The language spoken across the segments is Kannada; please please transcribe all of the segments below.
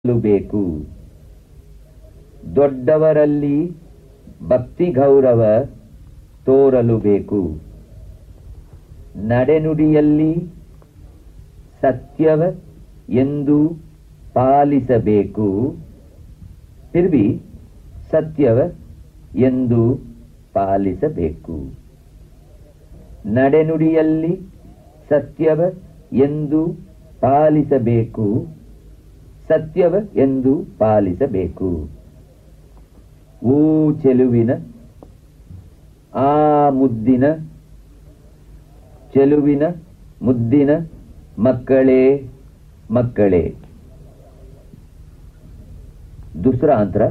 ಬೇಕು ದೊಡ್ಡವರಲ್ಲಿ ಭಕ್ತಿ ಗೌರವ ತೋರಲು ಬೇಕು ನಡೆನುಡಿಯಲ್ಲಿ ಸತ್ಯವ ಎಂದು ಪಾಲಿಸಬೇಕು फिर भी ಸತ್ಯವ ಎಂದು ಪಾಲಿಸಬೇಕು ನಡೆನುಡಿಯಲ್ಲಿ ಸತ್ಯವ ಎಂದು ಪಾಲಿಸಬೇಕು ಸತ್ಯವ ಎಂದು ಪಾಲಿಸಬೇಕು ಊ ಚೆಲುವಿನ ಆ ಮುದ್ದಿನ ಚೆಲುವಿನ ಮುದ್ದಿನ ಮಕ್ಕಳೇ ಮಕ್ಕಳೇ दूसरा अंतरा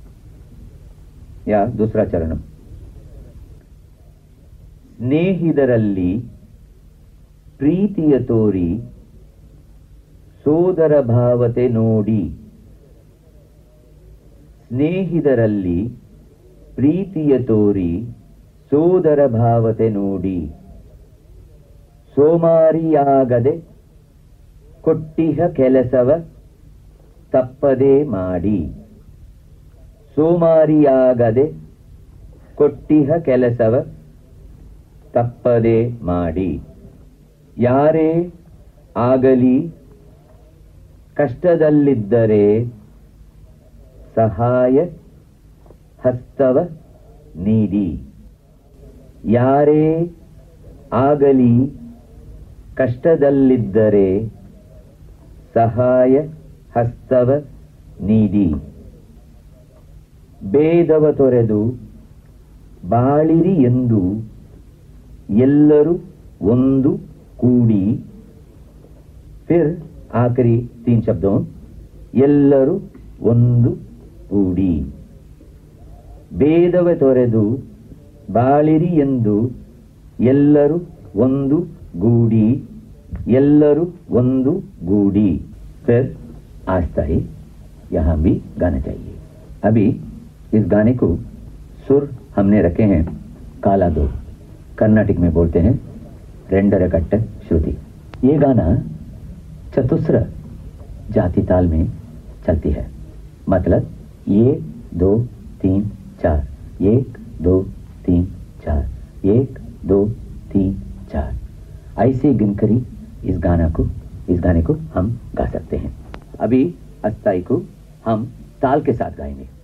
या दूसरा चरण ಸ್ನೇಹಿತರಲ್ಲಿ ಪ್ರೀತಿಯ ತೋರಿ ಸೋದರ ಭಾವತೆ ನೋಡಿ ಸ್ನೇಹಿತರಲ್ಲಿ ಪ್ರೀತಿಯ ತೋರಿ ಸೋದರ ಭಾವತೆ ನೋಡಿ ಸೋಮಾರಿಯಾಗದೆ ಕೊಟ್ಟಿಹ ಕೆಲಸವ ತಪ್ಪದೆ ಮಾಡಿ ಸೋಮಾರಿಯಾಗದೆ ಕೊಟ್ಟಿಹ ಕೆಲಸವ ತಪ್ಪದೆ ಮಾಡಿ ಯಾರೇ ಆಗಲಿ ಕಷ್ಟದಲ್ಲಿದ್ದರೆ ಸಹಾಯ ಹಸ್ತವ ನೀಡಿ ಯಾರೇ ಆಗಲಿ ಕಷ್ಟದಲ್ಲಿದ್ದರೆ ಸಹಾಯ ಹಸ್ತವ ನೀಡಿ ಭೇದವ ತೊರೆದು ಬಾಳಿರಿ ಎಂದು ಎಲ್ಲರೂ ಒಂದು ಕೂಡಿ ಫಿರ್ ಆಖರಿ ತೀನ್ ಶಬ್ದೋं ಎಲ್ಲರೂ ಒಂದು ಕೂಡಿ ಭೇದವ ತೊರೆದು ಬಾಳಿರಿ ಎಂದು ಎಲ್ಲರೂ ಒಂದು ಗೂಡಿ ಎಲ್ಲರೂ ಒಂದು ಗೂಡಿ फिर आस्था ही यहाँ भी गाना चाहिए अभी इस गाने को सुर हमने रखे हैं काला दो कर्नाटक में बोलते हैं रेंडर कट्ट श्रुति ये गाना चतुस्र जाति ताल में चलती है मतलब एक दो तीन चार एक दो तीन चार एक दो तीन चार ऐसे गिनकरी इस गाना को इस गाने को हम गा सकते हैं अभी अस्थाई को हम ताल के साथ गाएंगे